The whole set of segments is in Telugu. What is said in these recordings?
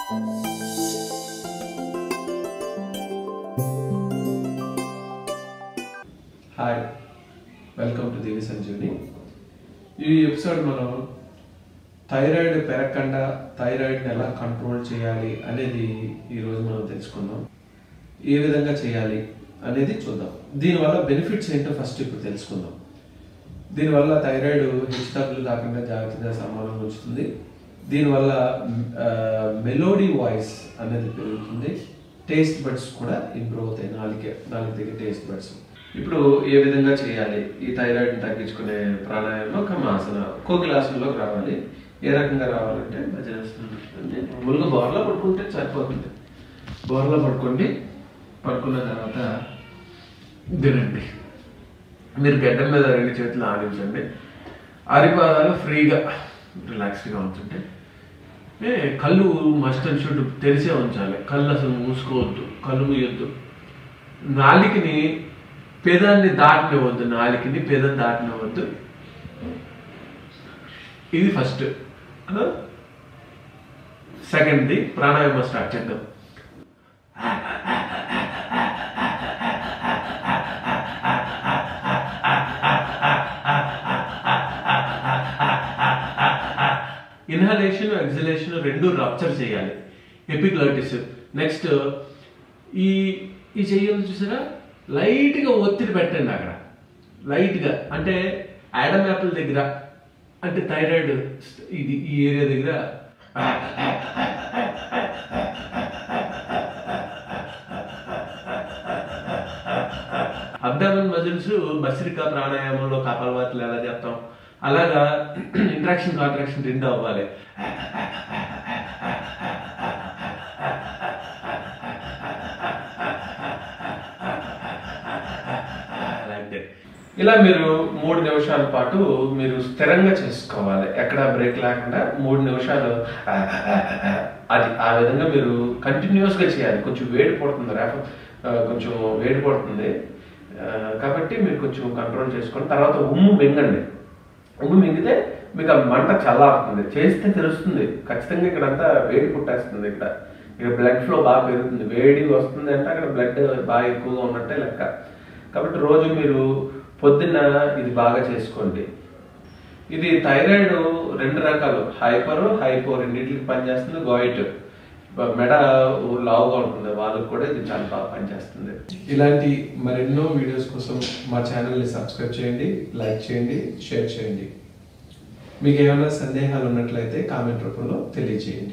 hi welcome to Divi Sanjeevini ఈ ఎపిసోడ్ మనం థైరాయిడ్ పెరగకుండా థైరాయిడ్ని ఎలా కంట్రోల్ చేయాలి అనేది ఈరోజు మనం తెలుసుకుందాం ఏ విధంగా చేయాలి అనేది చూద్దాం దీనివల్ల బెనిఫిట్స్ ఏంటో ఫస్ట్ ఇప్పుడు తెలుసుకుందాం దీనివల్ల థైరాయిడ్ హెచ్చుతగ్గులు కాకుండా జాగ్రత్తగా సమానం ఉంచుతుంది దీనివల్ల మెలోడీ వాయిస్ అనేది పెరుగుతుంది టేస్ట్ బడ్స్ కూడా ఇంప్రూవ్ అవుతాయి నాలుగే నాలుగు దగ్గర టేస్ట్ బడ్స్ ఇప్పుడు ఏ విధంగా చేయాలి ఈ థైరాయిడ్ని తగ్గించుకునే ప్రాణాయామం కమాసన కోకిలాసనలోకి రావాలి ఏ రకంగా రావాలంటే భజనాసనం మామూలుగా బోర్లో పడుకుంటే సరిపోతుంది బోర్లో పడుకోండి పడుకున్న తర్వాత తినండి మీరు గడ్డం మీద రెండు చేతులు ఆడించండి అరిపాదాలు ఫ్రీగా రిలాక్స్గా ఉంచండి ఏ కళ్ళు మస్ట్ అండ్ షుడ్ తెరిసే ఉంచాలి కళ్ళు అసలు మూసుకోవద్దు కళ్ళు మూయొద్దు నాలికని పేదాన్ని దాటనివ్వద్దు నాలికని పేదం దాటనివ్వద్దు ఇది ఫస్ట్ సెకండ్ది ప్రాణాయామం స్టార్ట్ చేద్దాం ఇన్హలేషన్ ఎగ్జలేషన్ రెండు రప్చర్ చేయాలి ఎపిగ్లటిస్ నెక్స్ట్ ఈ ఈ చెయ్యాలి చూసారా లైట్గా ఒత్తిడి పెట్టండి అక్కడ లైట్గా అంటే యాడమ్ యాపిల్ దగ్గర అంటే థైరాయిడ్ ఇది ఈ ఏరియా దగ్గర అబ్డామన్ మజిల్స్ బసిరికా ప్రాణాయామంలో కపాలవాతులు ఎలా చెప్తాం అలాగా ఇంట్రాక్షన్ కాంట్రాక్షన్ రెండు అవ్వాలి అలాంటి ఇలా మీరు మూడు నిమిషాల పాటు మీరు స్థిరంగా చేసుకోవాలి ఎక్కడ బ్రేక్ లేకుండా మూడు నిమిషాలు అది ఆ విధంగా మీరు కంటిన్యూస్గా చేయాలి కొంచెం వేడి పడుతుంది రేప కొంచెం వేడి పడుతుంది ఆ, కాబట్టి మీరు కొంచెం కంట్రోల్ చేసుకొని తర్వాత ఉమ్ము మింగండి ఉమ్ము మింగితే మీకు ఆ మంట చల్లారుతుంది చేస్తే తెలుస్తుంది ఖచ్చితంగా ఇక్కడ అంతా వేడి పుట్టేస్తుంది ఇక్కడ ఇక్కడ బ్లడ్ ఫ్లో బాగా పెరుగుతుంది వేడి వస్తుంది అంటే అక్కడ బ్లడ్ బాగా ఎక్కువగా ఉన్నట్టే లెక్క కాబట్టి రోజు మీరు పొద్దున్న ఇది బాగా చేసుకోండి ఇది థైరాయిడ్ రెండు రకాలు హైపర్ హైపో రెండింటికి పనిచేస్తుంది గోయిట్ మెడ లావుగా ఉంటుంది వాళ్ళకి కూడా ఇది చాలా బాగా పనిచేస్తుంది ఇలాంటి మరెన్నో వీడియోస్ కోసం మా ఛానల్ని సబ్స్క్రైబ్ చేయండి లైక్ చేయండి షేర్ చేయండి మీకు ఏమైనా సందేహాలు ఉన్నట్లయితే కామెంట్ రూపంలో తెలియజేయండి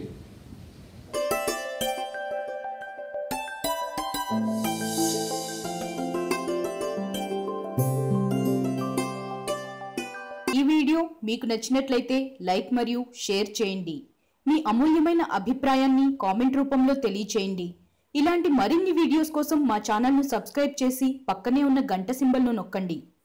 ఈ వీడియో మీకు నచ్చినట్లయితే లైక్ మరియు షేర్ చేయండి మీ అమూల్యమైన అభిప్రాయాన్ని కామెంట్ రూపంలో తెలియచేయండి ఇలాంటి మరిన్ని వీడియోస్ కోసం మా ఛానల్ను సబ్స్క్రైబ్ చేసి పక్కనే ఉన్న గంట సింబల్ను నొక్కండి